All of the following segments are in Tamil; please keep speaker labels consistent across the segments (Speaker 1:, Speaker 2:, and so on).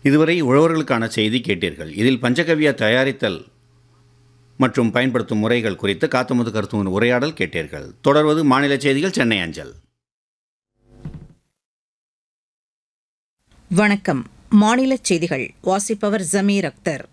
Speaker 1: இதுவரை உழவர்களுக்கான செய்தி கேட்டீர்கள் இதில் பஞ்சகவ்யா தயாரித்தல் மற்றும் பயன்படுத்தும் முறைகள் குறித்து காத்தமுது கருத்துவின் உரையாடல் கேட்டீர்கள் தொடர்வது மாநில செய்திகள் சென்னை அஞ்சல்
Speaker 2: வணக்கம் மாநில செய்திகள் வாசிப்பவர் ஜமீர் அக்தர்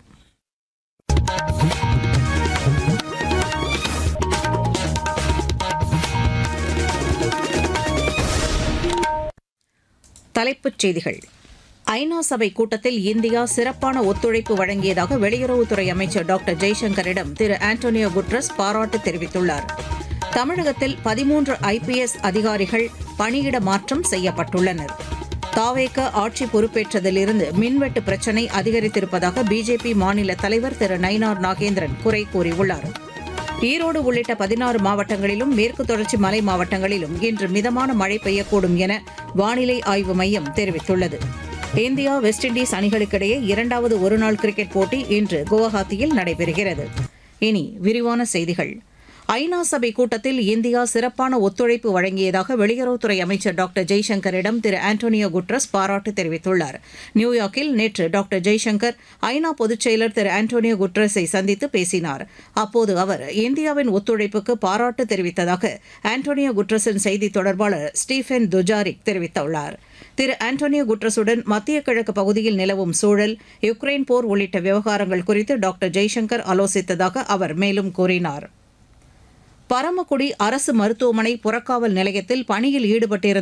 Speaker 2: தலைப்புச் செய்திகள் ஐநா சபை கூட்டத்தில் இந்தியா சிறப்பான ஒத்துழைப்பு வழங்கியதாக வெளியுறவுத்துறை அமைச்சர் டாக்டர் ஜெய்சங்கரிடம் திரு ஆண்டோனியோ குட்ரஸ் பாராட்டு தெரிவித்துள்ளார் தமிழகத்தில் பதிமூன்று ஐபிஎஸ் அதிகாரிகள் பணியிட மாற்றம் செய்யப்பட்டுள்ளனர் தாவேக ஆட்சி பொறுப்பேற்றதிலிருந்து மின்வெட்டு பிரச்சினை அதிகரித்திருப்பதாக பிஜேபி மாநில தலைவர் திரு நயினார் நாகேந்திரன் குறை கூறியுள்ளார் ஈரோடு உள்ளிட்ட பதினாறு மாவட்டங்களிலும் மேற்கு தொடர்ச்சி மலை மாவட்டங்களிலும் இன்று மிதமான மழை பெய்யக்கூடும் என வானிலை ஆய்வு மையம் தெரிவித்துள்ளது இந்தியா வெஸ்ட் இண்டீஸ் அணிகளுக்கிடையே இரண்டாவது ஒருநாள் கிரிக்கெட் போட்டி இன்று குவஹாத்தியில் நடைபெறுகிறது இனி விரிவான செய்திகள் ஐநா சபை கூட்டத்தில் இந்தியா சிறப்பான ஒத்துழைப்பு வழங்கியதாக வெளியுறவுத்துறை அமைச்சர் டாக்டர் ஜெய்சங்கரிடம் திரு ஆண்டோனியோ குட்ரஸ் பாராட்டு தெரிவித்துள்ளார் நியூயார்க்கில் நேற்று டாக்டர் ஜெய்சங்கர் ஐநா பொதுச் செயலர் திரு ஆண்டோனியோ குட்ரஸை சந்தித்து பேசினார் அப்போது அவர் இந்தியாவின் ஒத்துழைப்புக்கு பாராட்டு தெரிவித்ததாக ஆண்டோனியோ குட்ரஸின் செய்தி தொடர்பாளர் ஸ்டீஃபன் துஜாரிக் தெரிவித்துள்ளார் திரு ஆண்டோனியோ குட்ரஸுடன் மத்திய கிழக்கு பகுதியில் நிலவும் சூழல் யுக்ரைன் போர் உள்ளிட்ட விவகாரங்கள் குறித்து டாக்டர் ஜெய்சங்கர் ஆலோசித்ததாக அவர் மேலும் கூறினார் பரமக்குடி அரசு மருத்துவமனை புறக்காவல் நிலையத்தில் பணியில் ஈடுபட்டிருந்த